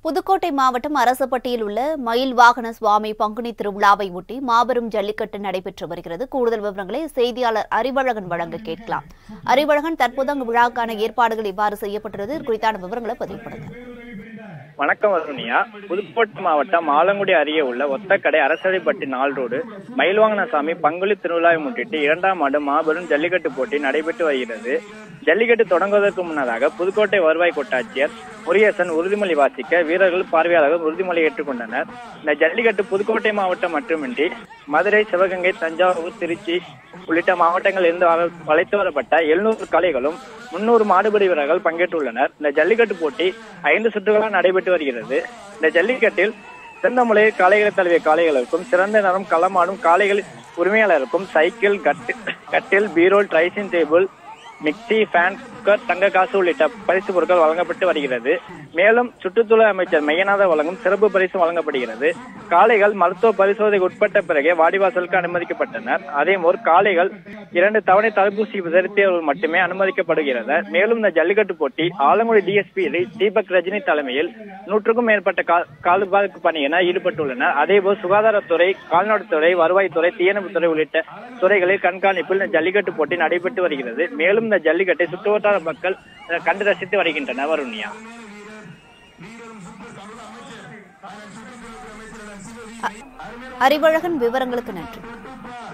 புதுக்கோட்டை மாவட்டம் அரசப்பட்டியில் உள்ள மயில் வாகன சுவாமி பங்குனி திருவிழாவை ஒட்டி மாபெரும் ஜல்லிக்கட்டு நடைபெற்று வருகிறது கூடுதல் விவரங்களை செய்தியாளர் அறிவழகன் வழங்க கேட்கலாம் அறிவழகன் தற்போது அங்கு விழாக்கான ஏற்பாடுகள் இவ்வாறு செய்யப்பட்டுள்ளது இது குறித்தான விவரங்களை பதிவுபடுங்க வணக்கம் வருணியா புதுக்கோட்டை மாவட்டம் ஆலங்குடி அருகே உள்ள ஒத்தக்கடை அரசரைப்பட்டி நாள் ரோடு மயில்வாங்கனசாமி பங்குனி திருவிழாவை முன்னிட்டு இரண்டாம் ஆண்டு மாபெரும் ஜல்லிக்கட்டு போட்டி நடைபெற்று வருகிறது ஜல்லிக்கட்டு தொடங்குவதற்கு முன்னதாக புதுக்கோட்டை வருவாய் கோட்டாட்சியர் முருகேசன் உறுதிமொழி வாசிக்க வீரர்கள் பார்வையாளர்கள் உறுதிமொழி ஏற்றுக்கொண்டனர் இந்த ஜல்லிக்கட்டு புதுக்கோட்டை மாவட்டம் மட்டுமின்றி மதுரை சிவகங்கை தஞ்சாவூர் திருச்சி உள்ளிட்ட மாவட்டங்களில் இருந்து வள- வளைத்து வரப்பட்ட எழுநூறு கலைகளும் முன்னூறு மாடுபிடி வீரர்கள் பங்கேற்றுள்ளனர் இந்த ஜல்லிக்கட்டு போட்டி ஐந்து சுற்றுகளாக நடைபெற்று வருகிறது இந்த ஜல்லிக்கட்டில் சிறந்த முறையில் காளைகளை தழுவிய காளைகளுக்கும் சிறந்த நிறம் களமாடும் காளைகள் உரிமையாளருக்கும் சைக்கிள் கட்டு கட்டில் பீரோல் dressing table mixie fan cooker தங்க காசு உள்ளிட்ட பரிசு பொருட்கள் வழங்கப்பட்டு வருகிறது மேலும் சுற்றுச்சூழல் அமைச்சர் மையநாதன் வழங்கும் சிறப்பு பரிசு வழங்கப்படுகிறது காளைகள் மருத்துவ பரிசோதனைக்கு உட்பட்ட பிறகே வாடிவாசலுக்கு அனுமதிக்கப்பட்டனர் அதேபோல் காளைகள் இரண்டு தவணை தடுப்பூசி செலுத்தியவர்கள் மட்டுமே அனுமதிக்கப்படுகிறது மேலும் இந்த ஜல்லிக்கட்டு போட்டி ஆலங்குடி டிஎஸ்பி தீபக் ரஜினி தலைமையில் நூற்றுக்கும் மேற்பட்ட கா- கால்பாக்கு பணியினர் ஈடுபட்டுள்ளனர் அதேபோல் சுகாதாரத்துறை கால்நடைத்துறை வருவாய்த்துறை தீயணைப்புத்துறை உள்ளிட்ட துறைகளில் கண்காணிப்பில் இந்த ஜல்லிக்கட்டு போட்டி நடைபெற்று வருகிறது மேலும் இந்த ஜல்லிக்கட்டை சுற்றுவட்டார மக்கள் அஹ், கண்டு ரசித்து வருகின்றனர் வருண்யா அறிவழகன் விவரங்களுக்கு நன்றி